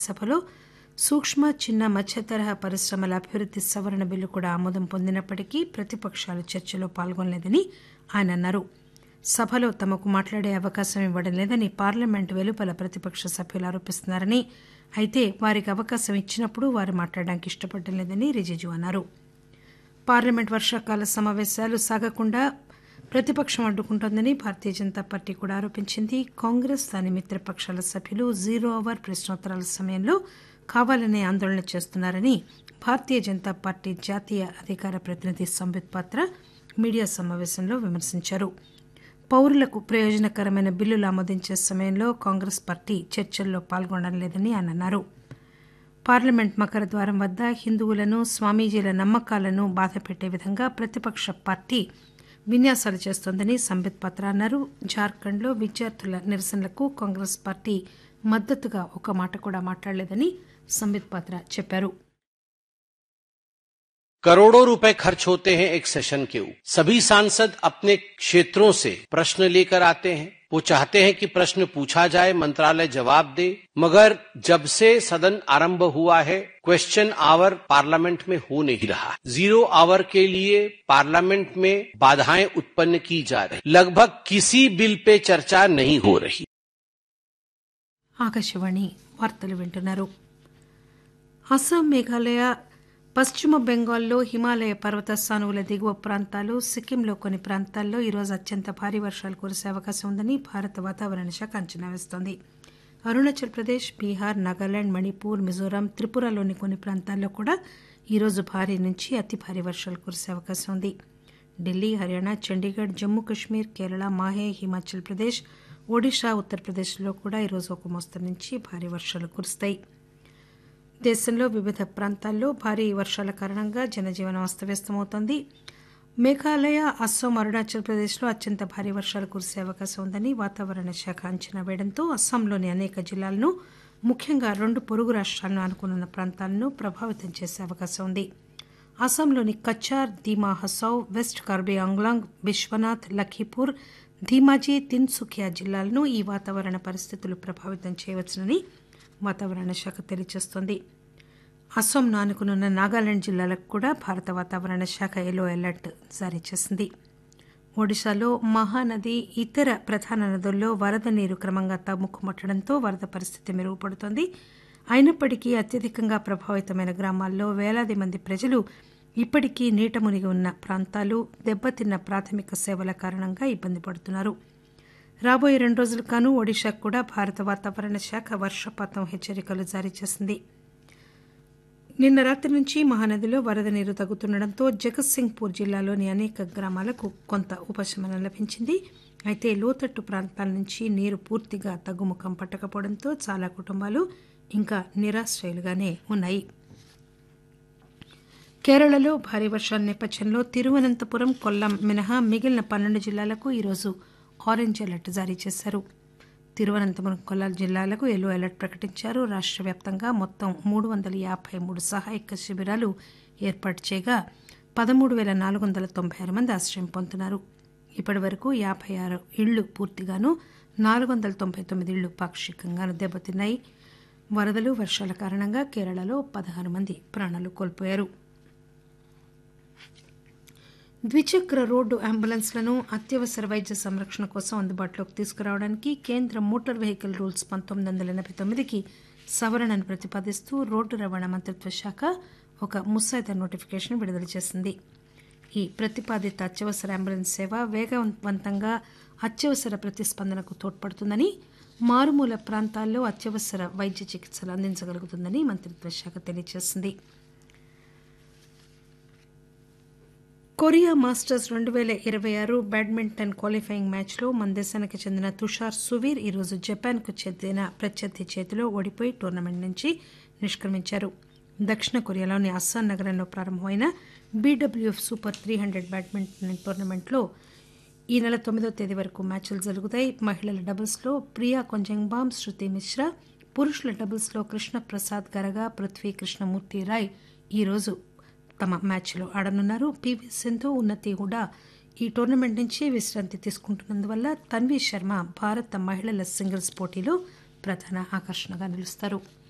సభలో సూక్ష్మ చిన్న మధ్య తరహా పరిశ్రమల అభివృద్ది సవరణ బిల్లు కూడా ఆమోదం పొందినప్పటికీ ప్రతిపకాలు చర్చలో పాల్గొనలేదని ఆయన అన్నారు సభలో తమకు మాట్లాడే అవకాశం ఇవ్వడం లేదని పార్లమెంటు వెలుపల ప్రతిపక్ష సభ్యులు ఆరోపిస్తున్నారని అయితే వారికి అవకాశం ఇచ్చినప్పుడు వారు మాట్లాడడానికి ఇష్టపడడం లేదని రిజిజు అన్నారు పార్లమెంట్ వర్షాకాల సమావేశాలు సాగకుండా ప్రతిపక్షం అడ్డుకుంటోందని భారతీయ జనతా పార్టీ కూడా ఆరోపించింది కాంగ్రెస్ దాని మిత్రపక్షాల సభ్యులు జీరో అవర్ ప్రశ్నోత్తరాల సమయంలో కావాలనే ఆందోళన చేస్తున్నారని భారతీయ జనతా పార్టీ జాతీయ అధికార ప్రతినిధి సంబిత్ పాత్ర మీడియా సమావేశంలో విమర్శించారు పౌరులకు ప్రయోజనకరమైన బిల్లులు ఆమోదించే సమయంలో కాంగ్రెస్ పార్టీ చర్చల్లో పాల్గొనడం లేదని ఆయన అన్నారు పార్లమెంట్ మకర ద్వారం వద్ద హిందువులను స్వామీజీల నమ్మకాలను బాధపెట్టే విధంగా ప్రతిపక్ష పార్టీ విన్యాసాలు చేస్తోందని సంబిత్ పాత్ర అన్నారు జార్ఖండ్లో విద్యార్థుల నిరసనలకు కాంగ్రెస్ పార్టీ మద్దతుగా ఒక మాట కూడా మాట్లాడలేదని సంబిత్ పాత్ర చెప్పారు करोड़ों रुपए खर्च होते हैं एक सेशन के ऊपर सभी सांसद अपने क्षेत्रों से प्रश्न लेकर आते हैं वो चाहते हैं कि प्रश्न पूछा जाए मंत्रालय जवाब दे मगर जब से सदन आरंभ हुआ है क्वेश्चन आवर पार्लियामेंट में हो नहीं रहा जीरो आवर के लिए पार्लियामेंट में बाधाएं उत्पन्न की जा रही लगभग किसी बिल पे चर्चा नहीं हो रही ఆకాశవాణి వార్తలు వింటున్నారు అస్సాం మేఘాలయ పశ్చిమ బెంగాల్లో హిమాలయ పర్వత సానువుల దిగువ ప్రాంతాలు సిక్కింలో కొన్ని ప్రాంతాల్లో ఈరోజు అత్యంత భారీ వర్షాలు కురిసే అవకాశం ఉందని భారత వాతావరణ శాఖ అంచనా వేస్తోంది అరుణాచల్ ప్రదేశ్ బీహార్ నాగాలాండ్ మణిపూర్ మిజోరాం త్రిపురలోని కొన్ని ప్రాంతాల్లో కూడా ఈరోజు భారీ నుంచి అతి భారీ వర్షాలు కురిసే అవకాశం ఉంది ఢిల్లీ హర్యానా చండీగఢ్ జమ్మూ కశ్మీర్ కేరళ మాహే హిమాచల్ ప్రదేశ్ ఒడిషా ఉత్తరప్రదేశ్లో కూడా ఈరోజు ఒక మోస్తరు నుంచి భారీ వర్షాలు కురుస్తాయి దేశంలో వివిధ ప్రాంతాల్లో భారీ వర్షాల కారణంగా జనజీవనం అస్తవ్యస్తమవుతోంది మేఘాలయ అస్సాం అరుణాచల్ ప్రదేశ్లో అత్యంత భారీ వర్షాలు కురిసే అవకాశం ఉందని వాతావరణ శాఖ అంచనా వేయడంతో అస్సాంలోని అనేక జిల్లాలను ముఖ్యంగా రెండు పొరుగు రాష్ట్రాలను అనుకున్న ప్రాంతాలను ప్రభావితం చేసే అవకాశం ఉంది అస్సాంలోని కచ్చార్ ధీమా హసౌ వెస్ట్ కార్బీ ఆంగ్లాంగ్ బిశ్వనాథ్ లఖీపూర్ ధీమాజీ తిన్సుఖియా జిల్లాలను ఈ వాతావరణ పరిస్థితులు ప్రభావితం చేయవచ్చునని వాతావరణ శాఖ తెలియజేస్తోంది అస్సాంను ఆనుకునున్న నాగాలాండ్ జిల్లాలకు కూడా భారత వాతావరణ శాఖ ఎల్లో అలర్ట్ జారీ చేసింది ఒడిశాలో మహానది ఇతర ప్రధాన నదుల్లో వరద నీరు క్రమంగా తగ్గుముట్టడంతో వరద పరిస్థితి మెరుగుపడుతోంది అయినప్పటికీ అత్యధికంగా ప్రభావితమైన గ్రామాల్లో వేలాది మంది ప్రజలు ఇప్పటికీ నీట మునిగి ఉన్న ప్రాంతాలు దెబ్బతిన్న ప్రాథమిక సేవల కారణంగా ఇబ్బంది పడుతున్నారు రాబోయే రెండు రోజుల కాను ఒడిశాకు కూడా భారత వాతావరణ శాఖ వర్షపాతం హెచ్చరికలు జారీ చేసింది నిన్న రాత్రి నుంచి మహానదిలో వరద నీరు తగ్గుతుండటంతో జగత్సింగ్పూర్ జిల్లాలోని అనేక గ్రామాలకు కొంత ఉపశమనం లభించింది అయితే లోతట్టు ప్రాంతాల నుంచి నీరు పూర్తిగా తగ్గుముఖం పట్టకపోవడంతో చాలా కుటుంబాలు ఇంకా నిరాశ్రయులుగానే ఉన్నాయి కేరళలో భారీ వర్షాల నేపథ్యంలో తిరువనంతపురం కొల్లం మినహా మిగిలిన పన్నెండు జిల్లాలకు ఈరోజు ఆరెంజ్ అలర్ట్ జారీ చేశారు తిరువనంతపురం కొల్లాం జిల్లాలకు ఎల్లో అలర్ట్ ప్రకటించారు రాష్ట్ర వ్యాప్తంగా మొత్తం మూడు వందల యాభై మూడు సహాయక శిబిరాలు ఏర్పాటు చేయగా పదమూడు వేల నాలుగు వందల తొంభై ఆరు మంది ఆశ్రయం పొందుతున్నారు ఇప్పటి వరకు యాభై ఆరు ఇళ్లు పూర్తిగాను నాలుగు వందల తొంభై తొమ్మిది ఇళ్లు పాక్షికంగాను దెబ్బతిన్నాయి వరదలు వర్షాల కారణంగా కేరళలో పదహారు మంది ప్రాణాలు కోల్పోయారు ద్విచక్ర రోడ్డు అంబులెన్స్లను అత్యవసర వైద్య సంరక్షణ కోసం అందుబాటులోకి తీసుకురావడానికి కేంద్ర మోటార్ వెహికల్ రూల్స్ పంతొమ్మిది వందల ఎనభై తొమ్మిదికి సవరణను ప్రతిపాదిస్తూ రోడ్డు రవాణా మంత్రిత్వ శాఖ ఒక ముసాయిదా నోటిఫికేషన్ విడుదల చేసింది ఈ ప్రతిపాదిత అత్యవసర అంబులెన్స్ సేవ వేగవంతంగా అత్యవసర ప్రతిస్పందనకు తోడ్పడుతుందని మారుమూల ప్రాంతాల్లో అత్యవసర వైద్య చికిత్సలు అందించగలుగుతుందని మంత్రిత్వ శాఖ తెలియజేసింది కొరియా మాస్టర్స్ రెండు వేల ఇరవై ఆరు బ్యాడ్మింటన్ క్వాలిఫైయింగ్ మ్యాచ్లో మన దేశానికి చెందిన తుషార్ సువీర్ ఈరోజు జపాన్కు చెందిన ప్రత్యర్థి చేతిలో ఓడిపోయి టోర్నమెంట్ నుంచి నిష్క్రమించారు దక్షిణ కొరియాలోని అస్సాన్ నగరంలో ప్రారంభమైన BWF super three hundred badminton టోర్నమెంట్లో ఈ నెల తొమ్మిదో తేదీ వరకు మ్యాచ్లు జరుగుతాయి మహిళల డబుల్స్లో ప్రియా కొంజంగ్బామ్ శృతి మిశ్రా పురుషుల డబుల్స్లో కృష్ణ ప్రసాద్ గరగా పృథ్వీ కృష్ణమూర్తి రాయ్ ఈరోజు తమ మ్యాచ్లో ఆడనున్నారు పివి సింధు ఉన్నతి హుడా ఈ టోర్నమెంట్ నుంచి విశ్రాంతి తీసుకుంటున్నందువల్ల తన్వీ శర్మ భారత మహిళల సింగిల్స్ పోటీలో ప్రధాన ఆకర్షణగా నిలుస్తారు